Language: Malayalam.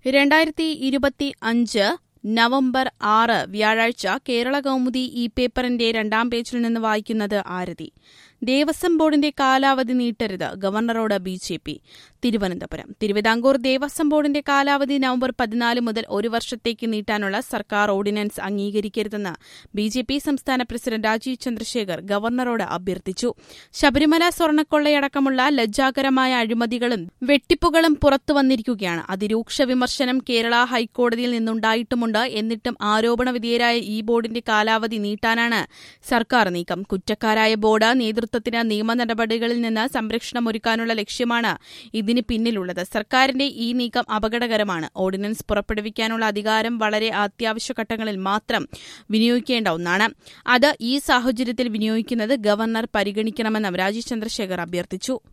രണ്ടായിരത്തി ഇരുപത്തി അഞ്ച് നവംബർ ആറ് വ്യാഴാഴ്ച കേരള കൗമുദി ഈ പേപ്പറിന്റെ രണ്ടാം പേജിൽ നിന്ന് വായിക്കുന്നത് ആരതി ദേവസ്വം ബോർഡിന്റെ കാലാവധി നീട്ടരുത് ഗവർണറോട് B J P Thiruvananthapuram Thiruvithamkoor Devaswom ബോർഡിന്റെ കാലാവധി നവംബർ പതിനാല് മുതൽ ഒരു വർഷത്തേക്ക് നീട്ടാനുള്ള സർക്കാർ ഓർഡിനൻസ് അംഗീകരിക്കരുതെന്ന് ബി ജെ പി സംസ്ഥാന പ്രസിഡന്റ് രാജീവ് ചന്ദ്രശേഖർ ഗവർണറോട് അഭ്യർത്ഥിച്ചു ശബരിമല സ്വർണ്ണക്കൊള്ളയടക്കമുള്ള ലജ്ജാകരമായ അഴിമതികളും വെട്ടിപ്പുകളും പുറത്തുവന്നിരിക്കുകയാണ് അതിരൂക്ഷ വിമർശനം കേരള ഹൈക്കോടതിയിൽ നിന്നുണ്ടായിട്ടുമുണ്ട് എന്നിട്ടും ആരോപണ വിധേയരായ ഈ ബോർഡിന്റെ കാലാവധി നീട്ടാനാണ് സർക്കാർ നീക്കം കുറ്റക്കാരായ ബോർഡ് നേതൃത്വത്തിന് നിയമ നടപടികളിൽ നിന്ന് സംരക്ഷണമൊരുക്കാനുള്ള ലക്ഷ്യമാണ് ഇതിന് പിന്നിലുള്ളത് സർക്കാരിന്റെ ഈ നീക്കം അപകടകരമാണ് ഓർഡിനൻസ് പുറപ്പെടുവിക്കാനുള്ള അധികാരം വളരെ അത്യാവശ്യ ഘട്ടങ്ങളിൽ മാത്രം വിനിയോഗിക്കേണ്ട ഒന്നാണ് അത് ഈ സാഹചര്യത്തിൽ വിനിയോഗിക്കുന്നത് ഗവർണർ പരിഗണിക്കണമെന്നും രാജീവ് ചന്ദ്രശേഖർ അഭ്യർത്ഥിച്ചു